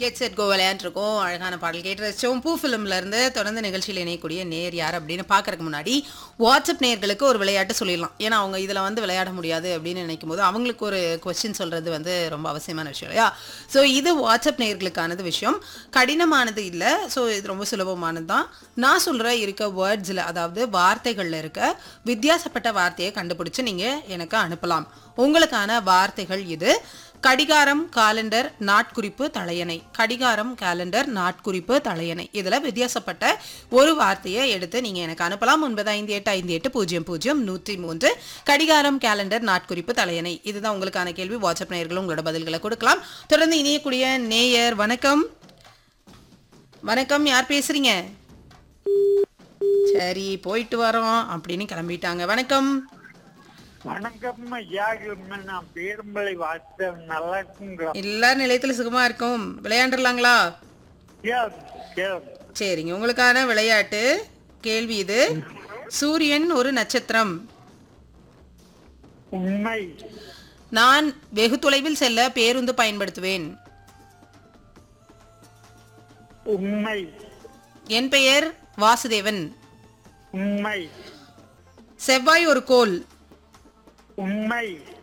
Get set go விளையாண்டுருக்கோம் அழகான பாடல் கேட்டு ரசிச்சோம் பூ ஃபிலிம்ல இருந்து தொடர்ந்து நிகழ்ச்சியில் இணையக்கூடிய நேர் யார் அப்படின்னு பார்க்கறதுக்கு முன்னாடி வாட்ஸ்அப் நேர்களுக்கு ஒரு விளையாட்டு சொல்லிடலாம் ஏன்னா அவங்க இதில் வந்து விளையாட முடியாது அப்படின்னு நினைக்கும் போது அவங்களுக்கு ஒரு கொஸ்டின் சொல்றது வந்து ரொம்ப அவசியமான விஷயம் இல்லையா ஸோ இது வாட்ஸ்அப் நேர்களுக்கானது விஷயம் கடினமானது இல்லை ஸோ இது ரொம்ப சுலபமானது தான் நான் சொல்கிற இருக்க வேர்ட்ஸில் அதாவது வார்த்தைகளில் இருக்க வித்தியாசப்பட்ட வார்த்தையை கண்டுபிடிச்சு நீங்கள் எனக்கு அனுப்பலாம் உங்களுக்கான வார்த்தைகள் இது கடிகாரம் காலண்டர் நாட்குறிப்பு தலையணை கடிகாரம் காலண்டர் நாட்குறிப்பு தலையணை இதில் வித்தியாசப்பட்ட ஒரு வார்த்தையை எடுத்து நீங்கள் எனக்கு அனுப்பலாம் ஒன்பது ஐந்து எட்டு ஐந்து எட்டு பூஜ்ஜியம் பூஜ்ஜியம் நூற்றி மூன்று கடிகாரம் காலண்டர் நாட்குறிப்பு தலையணை இதுதான் உங்களுக்கான கேள்வி வாட்ஸ்அப் நேயர்களும் உங்களோட பதில்களை கொடுக்கலாம் தொடர்ந்து இணையக்கூடிய நேயர் வணக்கம் வணக்கம் யார் பேசுறீங்க சரி போயிட்டு வரோம் அப்படின்னு கிளம்பிட்டாங்க வணக்கம் வணக்கம் ஐயா நான் பேரும்பளை வார்த்தை நல்லா இருக்குங்களா எல்லா நிலையத்துல சுகமா இருக்கும் விளையாண்டுலாங்களா Yes, yes. சரிங்க உங்களுக்கான விளையாட்டு கேள்வி இது சூரியன் ஒரு நட்சத்திரம் உண்மை நான் வெகு தொலைவில் செல்ல பேருந்து பயன்படுத்துவேன் உண்மை என் பெயர் வாசுதேவன் உண்மை செவ்வாய் ஒரு கோல் உண்மை